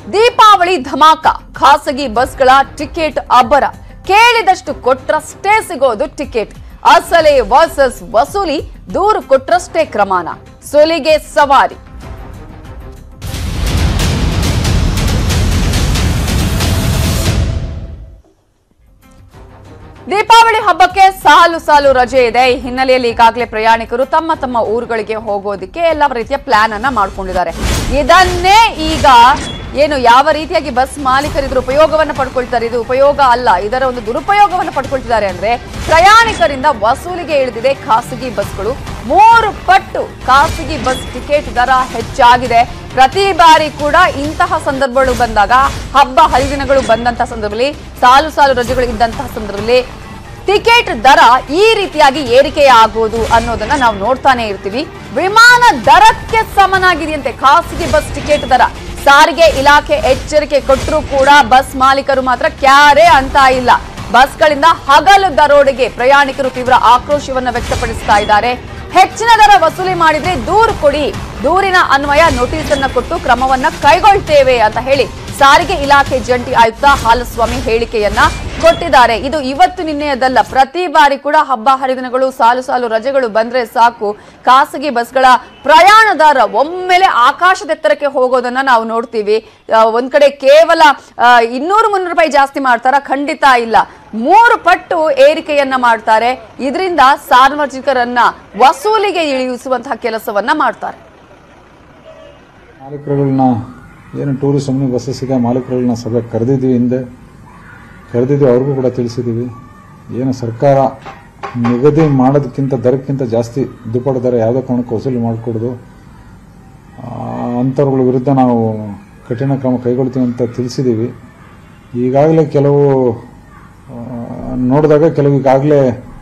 ದೀಪಾವಳಿ ಧಮಾಕ ಖಾಸಗಿ ಬಸ್ಗಳ ಟಿಕೆಟ್ ಅಬ್ಬರ ಕೇಳಿದಷ್ಟು ಕೊಟ್ರಷ್ಟೇ ಸಿಗೋದು ಟಿಕೆಟ್ ಅಸಲೆ ವರ್ಸಸ್ ವಸೂಲಿ ದೂರು ಕೊಟ್ರಷ್ಟೇ ಕ್ರಮಾನ ಸುಲಿಗೆ ಸವಾರಿ ದೀಪಾವಳಿ ಹಬ್ಬಕ್ಕೆ ಸಾಲು ಸಾಲು ರಜೆ ಇದೆ ಈ ಹಿನ್ನೆಲೆಯಲ್ಲಿ ಈಗಾಗಲೇ ಪ್ರಯಾಣಿಕರು ತಮ್ಮ ತಮ್ಮ ಊರುಗಳಿಗೆ ಹೋಗೋದಕ್ಕೆ ಎಲ್ಲ ರೀತಿಯ ಪ್ಲಾನ್ ಅನ್ನ ಮಾಡ್ಕೊಂಡಿದ್ದಾರೆ ಇದನ್ನೇ ಈಗ ಏನು ಯಾವ ರೀತಿಯಾಗಿ ಬಸ್ ಮಾಲೀಕರಿದ್ರು ಉಪಯೋಗವನ್ನ ಪಡ್ಕೊಳ್ತಾರೆ ಇದು ಉಪಯೋಗ ಅಲ್ಲ ಇದರ ಒಂದು ದುರುಪಯೋಗವನ್ನು ಪಡ್ಕೊಳ್ತಿದ್ದಾರೆ ಅಂದ್ರೆ ಪ್ರಯಾಣಿಕರಿಂದ ವಸೂಲಿಗೆ ಇಳಿದಿದೆ ಖಾಸಗಿ ಬಸ್ಗಳು ಮೂರು ಪಟ್ಟು ಖಾಸಗಿ ಬಸ್ ಟಿಕೆಟ್ ದರ ಹೆಚ್ಚಾಗಿದೆ ಪ್ರತಿ ಬಾರಿ ಕೂಡ ಇಂತಹ ಸಂದರ್ಭಗಳು ಬಂದಾಗ ಹಬ್ಬ ಹರಿದಿನಗಳು ಬಂದಂತಹ ಸಂದರ್ಭದಲ್ಲಿ ಸಾಲು ಸಾಲು ರಜೆಗಳು ಇದ್ದಂತಹ ಸಂದರ್ಭದಲ್ಲಿ ಟಿಕೆಟ್ ದರ ಈ ರೀತಿಯಾಗಿ ಏರಿಕೆ ಆಗುವುದು ಅನ್ನೋದನ್ನ ನಾವು ನೋಡ್ತಾನೆ ಇರ್ತೀವಿ ವಿಮಾನ ದರಕ್ಕೆ ಸಮನಾಗಿದೆಯಂತೆ ಖಾಸಗಿ ಬಸ್ ಟಿಕೆಟ್ ದರ ಸಾರಿಗೆ ಇಲಾಖೆ ಎಚ್ಚರಿಕೆ ಕೊಟ್ಟರೂ ಕೂಡ ಬಸ್ ಮಾಲೀಕರು ಮಾತ್ರ ಕ್ಯಾರೆ ಅಂತ ಇಲ್ಲ ಬಸ್ಗಳಿಂದ ಹಗಲು ದರೋಡೆಗೆ ಪ್ರಯಾಣಿಕರು ತೀವ್ರ ಆಕ್ರೋಶವನ್ನ ವ್ಯಕ್ತಪಡಿಸ್ತಾ ಇದ್ದಾರೆ ಹೆಚ್ಚಿನ ದರ ವಸೂಲಿ ಮಾಡಿದ್ರೆ ದೂರು ಕೊಡಿ ದೂರಿನ ಅನ್ವಯ ನೋಟಿಸ್ ಅನ್ನ ಕೊಟ್ಟು ಕ್ರಮವನ್ನ ಕೈಗೊಳ್ತೇವೆ ಅಂತ ಹೇಳಿ ಸಾರಿಗೆ ಇಲಾಖೆ ಜಂಟಿ ಆಯುಕ್ತ ಹಾಲಸ್ವಾಮಿ ಹೇಳಿಕೆಯನ್ನ ಕೊಟ್ಟಿದ್ದಾರೆ ಇದು ಇವತ್ತು ನಿನ್ನೆಯದಲ್ಲ ಪ್ರತಿ ಬಾರಿ ಕೂಡ ಹಬ್ಬ ಹರಿದಿನಗಳು ಸಾಲು ಸಾಲು ರಜೆಗಳು ಬಂದ್ರೆ ಸಾಕು ಖಾಸಗಿ ಬಸ್ಗಳ ಪ್ರಯಾಣ ದರ ಒಮ್ಮೆಲೆ ಆಕಾಶದೆತ್ತರಕ್ಕೆ ಹೋಗೋದನ್ನ ನಾವು ನೋಡ್ತೀವಿ ಆ, ಒಂದ್ ಕಡೆ ಕೇವಲ ಆ, ಇನ್ನೂರು ಮುನ್ನೂರು ರೂಪಾಯಿ ಜಾಸ್ತಿ ಮಾಡ್ತಾರ ಖಂಡಿತ ಇಲ್ಲ ಮೂರು ಪಟ್ಟು ಏರಿಕೆಯನ್ನ ಮಾಡ್ತಾರೆ ಇದರಿಂದ ಸಾರ್ವಜನಿಕರನ್ನ ವಸೂಲಿಗೆ ಇಳಿಸುವಂತಹ ಕೆಲಸವನ್ನ ಮಾಡ್ತಾರೆ ಮಾಲೀಕರುಗಳನ್ನ ಏನು ಟೂರಿಸಮ್ನ ಬಸ್ಸಸ್ಸಿಗೆ ಮಾಲೀಕರುಗಳನ್ನ ಸಭೆ ಕರೆದಿದ್ದೀವಿ ಹಿಂದೆ ಕರೆದಿದ್ದೀವಿ ಅವ್ರಿಗೂ ಕೂಡ ತಿಳಿಸಿದ್ದೀವಿ ಏನು ಸರ್ಕಾರ ನಿಗದಿ ಮಾಡೋದಕ್ಕಿಂತ ದರಕ್ಕಿಂತ ಜಾಸ್ತಿ ದುಪ್ಪಟ್ಟು ದರ ಯಾವುದೇ ಕಾರಣಕ್ಕೂ ವಸೂಲಿ ಮಾಡಿಕೊಡೋದು ಅಂಥವ್ರುಗಳ ವಿರುದ್ಧ ನಾವು ಕಠಿಣ ಕ್ರಮ ಕೈಗೊಳ್ತೀವಿ ಅಂತ ತಿಳಿಸಿದ್ದೀವಿ ಈಗಾಗಲೇ ಕೆಲವು ಆ, ನೋಡಿದಾಗ ಕೆಲವು ಈಗಾಗಲೇ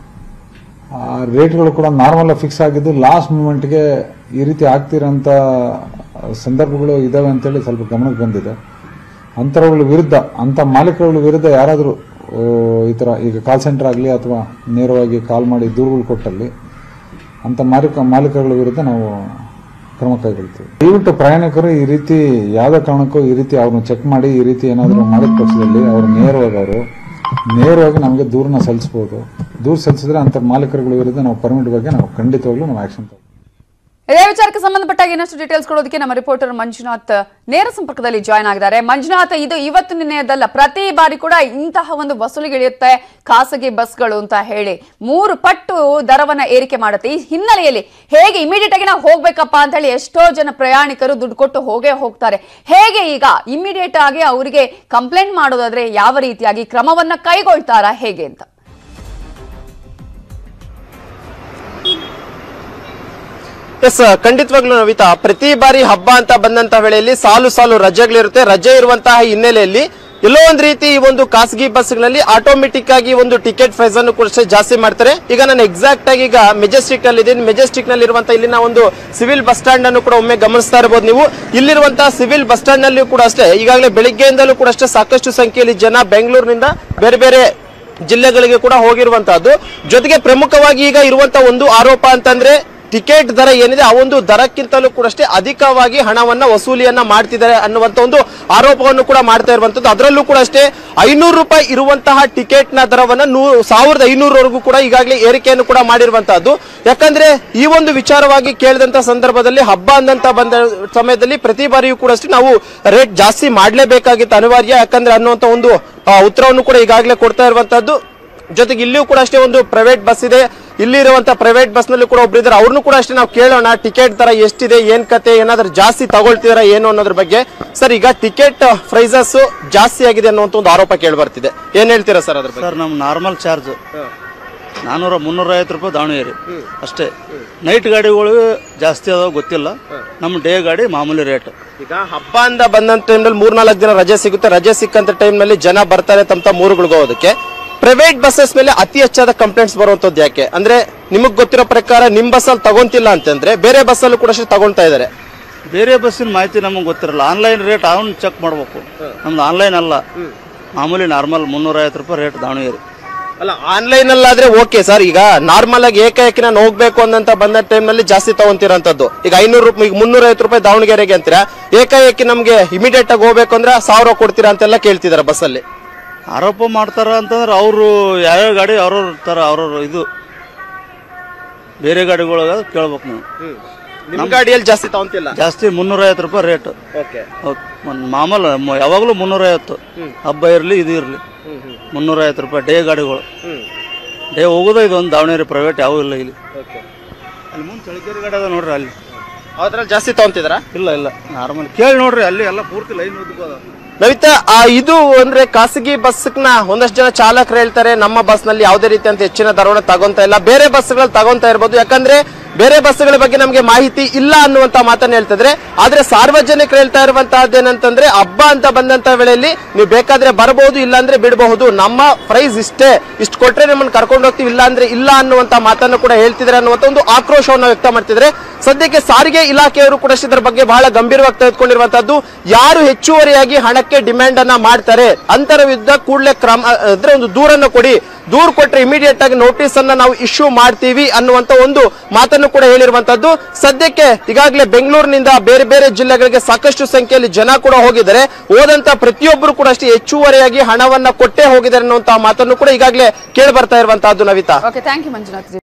ಆ ರೇಟ್ಗಳು ಕೂಡ ನಾರ್ಮಲ್ ಫಿಕ್ಸ್ ಆಗಿದ್ದು ಲಾಸ್ಟ್ ಮೂಮೆಂಟ್ಗೆ ಈ ರೀತಿ ಆಗ್ತಿರೋಂಥ ಸಂದರ್ಭಗಳು ಇದಾವೆ ಅಂತೇಳಿ ಸ್ವಲ್ಪ ಗಮನಕ್ಕೆ ಬಂದಿದೆ ಅಂಥವುಗಳ ವಿರುದ್ಧ ಅಂಥ ಮಾಲೀಕರುಗಳ ವಿರುದ್ಧ ಯಾರಾದರೂ ಈ ಥರ ಈಗ ಕಾಲ್ ಸೆಂಟರ್ ಆಗಲಿ ಅಥವಾ ನೇರವಾಗಿ ಕಾಲ್ ಮಾಡಿ ದೂರುಗಳು ಕೊಟ್ಟಲ್ಲಿ ಅಂಥ ಮಾಲೀಕ ಮಾಲೀಕರುಗಳ ವಿರುದ್ಧ ನಾವು ಕ್ರಮ ಕೈಗೊಳ್ತೀವಿ ದಯವಿಟ್ಟು ಪ್ರಯಾಣಿಕರು ಈ ರೀತಿ ಯಾವುದೇ ಕಾರಣಕ್ಕೂ ಈ ರೀತಿ ಅವ್ರನ್ನ ಚೆಕ್ ಮಾಡಿ ಈ ರೀತಿ ಏನಾದರೂ ಮಾಡಿದ ಪಕ್ಷದಲ್ಲಿ ಅವ್ರು ನೇರವಾಗಿ ಅವರು ನೇರವಾಗಿ ನಮಗೆ ದೂರನ್ನ ಸಲ್ಲಿಸ್ಬೋದು ದೂರ ಸಲ್ಲಿಸಿದ್ರೆ ಅಂಥ ಮಾಲೀಕರುಗಳ ವಿರುದ್ಧ ನಾವು ಪರ್ಮಿಟ್ ಬಗ್ಗೆ ನಾವು ಖಂಡಿತವಾಗ್ಲೂ ನಾವು ಆಕ್ಷನ್ ತಗೊಳ್ತೀವಿ ಇದೇ ವಿಚಾರಕ್ಕೆ ಸಂಬಂಧಪಟ್ಟಾಗ ಇನ್ನಷ್ಟು ಡೀಟೇಲ್ಸ್ ಕೊಡೋದಕ್ಕೆ ನಮ್ಮ ರಿಪೋರ್ಟರ್ ಮಂಜುನಾಥ್ ನೇರ ಸಂಪರ್ಕದಲ್ಲಿ ಜಾಯ್ನ್ ಆಗಿದ್ದಾರೆ ಮಂಜುನಾಥ್ ಇದು ಇವತ್ತು ನಿನ್ನೆಯದಲ್ಲ ಪ್ರತಿ ಬಾರಿ ಕೂಡ ಇಂತಹ ಒಂದು ವಸೂಲಿಗೆ ಇಳಿಯುತ್ತೆ ಖಾಸಗಿ ಬಸ್ಗಳು ಅಂತ ಹೇಳಿ ಮೂರು ಪಟ್ಟು ದರವನ್ನ ಏರಿಕೆ ಮಾಡುತ್ತೆ ಈ ಹಿನ್ನೆಲೆಯಲ್ಲಿ ಹೇಗೆ ಇಮಿಡಿಯೇಟ್ ಆಗಿ ನಾವು ಹೋಗ್ಬೇಕಪ್ಪ ಅಂತ ಹೇಳಿ ಎಷ್ಟೋ ಜನ ಪ್ರಯಾಣಿಕರು ದುಡ್ಡು ಕೊಟ್ಟು ಹೋಗೇ ಹೋಗ್ತಾರೆ ಹೇಗೆ ಈಗ ಇಮಿಡಿಯೇಟ್ ಆಗಿ ಅವರಿಗೆ ಕಂಪ್ಲೇಂಟ್ ಮಾಡೋದಾದ್ರೆ ಯಾವ ರೀತಿಯಾಗಿ ಕ್ರಮವನ್ನ ಕೈಗೊಳ್ತಾರಾ ಹೇಗೆ ಅಂತ ಎಸ್ ಖಂಡಿತವಾಗ್ಲೂ ನವಿತಾ ಪ್ರತಿ ಬಾರಿ ಹಬ್ಬ ಅಂತ ಬಂದಂತ ವೇಳೆಯಲ್ಲಿ ಸಾಲು ಸಾಲು ರಜೆಗಳಿರುತ್ತೆ ರಜೆ ಇರುವಂತಹ ಹಿನ್ನೆಲೆಯಲ್ಲಿ ಎಲ್ಲೋ ಒಂದ್ ರೀತಿ ಈ ಒಂದು ಖಾಸಗಿ ಬಸ್ಗಳಲ್ಲಿ ಆಟೋಮೆಟಿಕ್ ಆಗಿ ಒಂದು ಟಿಕೆಟ್ ಪ್ರೈಸ್ ಅನ್ನು ಕೂಡ ಅಷ್ಟೇ ಜಾಸ್ತಿ ಮಾಡ್ತಾರೆ ಈಗ ನಾನು ಎಕ್ಸಾಕ್ಟ್ ಆಗಿ ಈಗ ಮೆಜೆಸ್ಟಿಕ್ ನಲ್ಲಿ ಇದ್ದೀನಿ ಮೆಜೆಸ್ಟಿಕ್ ನಲ್ಲಿ ಇರುವಂತಹ ಇಲ್ಲಿನ ಒಂದು ಸಿವಿಲ್ ಬಸ್ ಸ್ಟ್ಯಾಂಡ್ ಅನ್ನು ಕೂಡ ಒಮ್ಮೆ ಗಮನಿಸ್ತಾ ಇರಬಹುದು ನೀವು ಇಲ್ಲಿರುವಂತಹ ಸಿವಿಲ್ ಬಸ್ ಸ್ಟ್ಯಾಂಡ್ ನಲ್ಲಿ ಕೂಡ ಅಷ್ಟೇ ಈಗಾಗಲೇ ಬೆಳಿಗ್ಗೆಯಿಂದಲೂ ಕೂಡ ಅಷ್ಟೇ ಸಾಕಷ್ಟು ಸಂಖ್ಯೆಯಲ್ಲಿ ಜನ ಬೆಂಗಳೂರಿನಿಂದ ಬೇರೆ ಬೇರೆ ಜಿಲ್ಲೆಗಳಿಗೆ ಕೂಡ ಹೋಗಿರುವಂತಹದ್ದು ಜೊತೆಗೆ ಪ್ರಮುಖವಾಗಿ ಈಗ ಇರುವಂತಹ ಒಂದು ಆರೋಪ ಅಂತಂದ್ರೆ ಟಿಕೆಟ್ ದರ ಏನಿದೆ ಆ ಒಂದು ದರಕ್ಕಿಂತಲೂ ಕೂಡ ಅಷ್ಟೇ ಅಧಿಕವಾಗಿ ಹಣವನ್ನ ವಸೂಲಿಯನ್ನ ಮಾಡ್ತಿದ್ದಾರೆ ಅನ್ನುವಂತ ಒಂದು ಆರೋಪವನ್ನು ಕೂಡ ಮಾಡ್ತಾ ಇರುವಂತದ್ದು ಅದರಲ್ಲೂ ಕೂಡ ಅಷ್ಟೇ ಐನೂರು ರೂಪಾಯಿ ಇರುವಂತಹ ಟಿಕೆಟ್ ನ ದರವನ್ನ ನೂ ಸಾವಿರದ ಐನೂರವರೆಗೂ ಕೂಡ ಈಗಾಗಲೇ ಏರಿಕೆಯನ್ನು ಕೂಡ ಮಾಡಿರುವಂತಹದ್ದು ಯಾಕಂದ್ರೆ ಈ ಒಂದು ವಿಚಾರವಾಗಿ ಕೇಳಿದಂತ ಸಂದರ್ಭದಲ್ಲಿ ಹಬ್ಬ ಅಂದಂತ ಬಂದ ಸಮಯದಲ್ಲಿ ಪ್ರತಿ ಬಾರಿಯೂ ಕೂಡ ಅಷ್ಟೇ ನಾವು ರೇಟ್ ಜಾಸ್ತಿ ಮಾಡಲೇಬೇಕಾಗಿತ್ತು ಅನಿವಾರ್ಯ ಯಾಕಂದ್ರೆ ಅನ್ನುವಂತ ಒಂದು ಆ, ಉತ್ತರವನ್ನು ಕೂಡ ಈಗಾಗಲೇ ಕೊಡ್ತಾ ಇರುವಂತಹದ್ದು ಜೊತೆಗೆ ಇಲ್ಲಿಯೂ ಕೂಡ ಅಷ್ಟೇ ಒಂದು ಪ್ರೈವೇಟ್ ಬಸ್ ಇದೆ ಇಲ್ಲಿರುವಂತ ಪ್ರೈವೇಟ್ ಬಸ್ ನಲ್ಲಿ ಕೂಡ ಒಬ್ರು ಇದ್ದಾರೆ ಅವ್ರನ್ನು ಕೂಡ ಅಷ್ಟೇ ನಾವು ಕೇಳೋಣ ಟಿಕೆಟ್ ದರ ಎಷ್ಟಿದೆ ಏನ್ ಕತೆ ಏನಾದ್ರೂ ಜಾಸ್ತಿ ತಗೊಳ್ತಿದಾರ ಏನು ಅನ್ನೋದ್ರ ಬಗ್ಗೆ ಸರ್ ಈಗ ಟಿಕೆಟ್ ಪ್ರೈಸಸ್ ಜಾಸ್ತಿ ಆಗಿದೆ ಅನ್ನುವಂತ ಒಂದು ಆರೋಪ ಕೇಳಿ ಬರ್ತಿದೆ ಏನ್ ಹೇಳ್ತೀರಾ ಸರ್ ಅದ್ರ ಬಗ್ಗೆ ಸರ್ ನಮ್ಮ ನಾರ್ಮಲ್ ಚಾರ್ಜ್ ನಾನ್ನೂರ ಮುನ್ನೂರೈವತ್ತು ರೂಪಾಯಿ ದಾವಣಗೆರೆ ಅಷ್ಟೇ ನೈಟ್ ಗಾಡಿಗಳು ಜಾಸ್ತಿ ಅದಾವ ಗೊತ್ತಿಲ್ಲ ನಮ್ಮ ಡೇ ಗಾಡಿ ಮಾಮೂಲಿ ರೇಟ್ ಈಗ ಹಬ್ಬ ಅಂತ ಬಂದಂತ ಟೈಮ್ನಲ್ಲಿ ಮೂರ್ನಾಲ್ಕು ದಿನ ರಜೆ ಸಿಗುತ್ತೆ ರಜೆ ಸಿಕ್ಕಂತ ಟೈಮ್ನಲ್ಲಿ ಜನ ಬರ್ತಾರೆ ತಮ್ಮ ತಮ್ಮ ಊರುಗಳಿಗೆ ಹೋಗೋದಕ್ಕೆ ಪ್ರೈವೇಟ್ ಬಸ್ಸಸ್ ಮೇಲೆ ಅತಿ ಹೆಚ್ಚಾದ ಕಂಪ್ಲೇಂಟ್ಸ್ ಬರುವಂತದ್ದು ಯಾಕೆ ಅಂದ್ರೆ ನಿಮಗ್ ಗೊತ್ತಿರೋ ಪ್ರಕಾರ ನಿಮ್ ಬಸ್ಸಲ್ಲಿ ತಗೊಂತಿಲ್ಲ ಅಂತಂದ್ರೆ ಬೇರೆ ಬಸ್ಸಲ್ಲೂ ಕೂಡ ಅಷ್ಟೇ ತಗೊಳ್ತಾ ಇದಾರೆ ಬೇರೆ ಬಸ್ಸಿನ ಮಾಹಿತಿ ನಮಗೆ ಗೊತ್ತಿರಲ್ಲ ಆನ್ಲೈನ್ ರೇಟ್ ಅವನು ಚೆಕ್ ಮಾಡ್ಬೇಕು ನಮ್ದು ಆನ್ಲೈನ್ ಅಲ್ಲ ಮಾಮೂಲಿ ನಾರ್ಮಲ್ ಮುನ್ನೂರೈವತ್ತು ರೂಪಾಯಿ ರೇಟ್ ದಾವಣಗೆರೆ ಅಲ್ಲ ಆನ್ಲೈನ್ ಅಲ್ಲಾದ್ರೆ ಓಕೆ ಸರ್ ಈಗ ನಾರ್ಮಲ್ ಆಗಿ ಏಕಾಏಕಿ ನಾನು ಹೋಗ್ಬೇಕು ಅನ್ನಂತ ಬಂದ ಟೈಮ್ ನಲ್ಲಿ ಜಾಸ್ತಿ ತಗೊಂತಿರಂತದ್ದು ಈಗ ಐನೂರು ರೂಪಾಯಿ ಈಗ ಮುನ್ನೂರ ಐವತ್ತು ರೂಪಾಯಿ ದಾವಣಗೆರೆಗೆ ಅಂತೀರಾ ಏಕಾಏಕಿ ನಮ್ಗೆ ಇಮಿಡಿಯೇಟ್ ಆಗಿ ಹೋಗ್ಬೇಕು ಅಂದ್ರೆ ಸಾವಿರ ಕೊಡ್ತೀರಾ ಅಂತೆಲ್ಲ ಕೇಳ್ತಿದಾರೆ ಬಸ್ಸಲ್ಲಿ ಆರೋಪ ಮಾಡ್ತಾರ ಅಂತಂದ್ರೆ ಅವರು ಯಾವ್ಯಾವ ಗಾಡಿ ಅವ್ರವ್ರ ಇರ್ತಾರ ಅವ್ರವ್ರ ಇದು ಬೇರೆ ಗಾಡಿಗಳಾಗ ಕೇಳ್ಬೇಕು ನೀವು ನಿಮ್ ಗಾಡಿಯಲ್ಲಿ ಜಾಸ್ತಿ ತಗೊಂತಿಲ್ಲ ಜಾಸ್ತಿ ಮುನ್ನೂರ ಐವತ್ತು ರೂಪಾಯಿ ರೇಟ್ ಓಕೆ ಮಾಮೂಲು ಮ- ಯಾವಾಗಲೂ ಮುನ್ನೂರ ಐವತ್ತು ಹಬ್ಬ ಇರಲಿ ಇದು ಇರಲಿ ಮುನ್ನೂರ ಐವತ್ತು ರೂಪಾಯಿ ಡೇ ಗಾಡಿಗಳು ಡೇ ಹೋಗೋದು ಇದು ಒಂದು ದಾವಣಗೆರೆ ಪ್ರೈವೇಟ್ ಯಾವ ಇಲ್ಲ ಇಲ್ಲಿ ಅಲ್ಲಿ ಮುಂದೆ ಚಳಿಕೇರಿ ಗಾಡಿ ಅದ ನೋಡ್ರಿ ಅಲ್ಲಿ ಅದ್ರಲ್ಲಿ ಜಾಸ್ತಿ ತಗೊಂತಿದಾರ ಇಲ್ಲ ಇಲ್ಲ ನಾರ್ಮಲ್ ಕೇಳಿ ನೋಡ್ರಿ ಅಲ್ಲಿ ಎಲ್ಲ ಪೂರ್ತಿ ಲೈನ್ ಉದ್ದಕ್ಕದ ನವಿತಾ ಆ ಇದು ಅಂದ್ರೆ ಖಾಸಗಿ ಬಸ್ನ ಒಂದಷ್ಟು ಜನ ಚಾಲಕರು ಹೇಳ್ತಾರೆ ನಮ್ಮ ಬಸ್ ನಲ್ಲಿ ಯಾವುದೇ ರೀತಿ ಅಂತ ಹೆಚ್ಚಿನ ದರವನ್ನು ತಗೊಂತ ಇಲ್ಲ ಬೇರೆ ಬಸ್ಗಳು ತಗೊಂತಾ ಇರ್ಬೋದು ಯಾಕಂದ್ರೆ ಬೇರೆ ಬಸ್ಗಳ ಬಗ್ಗೆ ನಮಗೆ ಮಾಹಿತಿ ಇಲ್ಲ ಅನ್ನುವಂತ ಮಾತನ್ನ ಹೇಳ್ತಿದ್ರೆ ಆದ್ರೆ ಸಾರ್ವಜನಿಕರು ಹೇಳ್ತಾ ಇರುವಂತಹದ್ದು ಏನಂತಂದ್ರೆ ಹಬ್ಬ ಅಂತ ಬಂದಂತ ವೇಳೆಯಲ್ಲಿ ನೀವು ಬೇಕಾದ್ರೆ ಬರಬಹುದು ಇಲ್ಲ ಅಂದ್ರೆ ಬಿಡಬಹುದು ನಮ್ಮ ಪ್ರೈಸ್ ಇಷ್ಟೇ ಇಷ್ಟು ಕೊಟ್ರೆ ನಿಮ್ಮನ್ನ ಕರ್ಕೊಂಡು ಹೋಗ್ತೀವಿ ಇಲ್ಲ ಅಂದ್ರೆ ಇಲ್ಲ ಅನ್ನುವಂತ ಮಾತನ್ನು ಕೂಡ ಹೇಳ್ತಿದ್ರೆ ಅನ್ನುವಂತ ಒಂದು ಆಕ್ರೋಶವನ್ನು ವ್ಯಕ್ತ ಮಾಡ್ತಿದ್ರೆ ಸದ್ಯಕ್ಕೆ ಸಾರಿಗೆ ಇಲಾಖೆಯವರು ಕೂಡ ಇದ್ರ ಬಗ್ಗೆ ಬಹಳ ಗಂಭೀರವಾಗಿ ತೆಗೆದುಕೊಂಡಿರುವಂತದ್ದು ಯಾರು ಹೆಚ್ಚುವರಿಯಾಗಿ ಹಣಕ್ಕೆ ಡಿಮ್ಯಾಂಡ್ ಅನ್ನ ಮಾಡ್ತಾರೆ ಅಂತರ ವಿರುದ್ಧ ಕೂಡಲೇ ಕ್ರಮ ಅಂದ್ರೆ ಒಂದು ದೂರನ್ನು ಕೊಡಿ ದೂರು ಕೊಟ್ರೆ ಇಮಿಡಿಯೇಟ್ ಆಗಿ ನೋಟಿಸ್ ಅನ್ನ ನಾವು ಇಶ್ಯೂ ಮಾಡ್ತೀವಿ ಅನ್ನುವಂತ ಒಂದು ಮಾತನ್ನು ಕೂಡ ಹೇಳಿರುವಂತದ್ದು ಸದ್ಯಕ್ಕೆ ಈಗಾಗಲೇ ಬೆಂಗಳೂರಿನಿಂದ ಬೇರೆ ಬೇರೆ ಜಿಲ್ಲೆಗಳಿಗೆ ಸಾಕಷ್ಟು ಸಂಖ್ಯೆಯಲ್ಲಿ ಜನ ಕೂಡ ಹೋಗಿದ್ದಾರೆ ಹೋದಂತ ಪ್ರತಿಯೊಬ್ಬರು ಕೂಡ ಅಷ್ಟೇ ಹೆಚ್ಚುವರಿಯಾಗಿ ಹಣವನ್ನ ಕೊಟ್ಟೇ ಹೋಗಿದ್ದಾರೆ ಅನ್ನುವಂತಹ ಮಾತನ್ನು ಕೂಡ ಈಗಾಗಲೇ ಕೇಳಿ ಬರ್ತಾ ಇರುವಂತಹದ್ದು Navitha okay thank you Manjunath G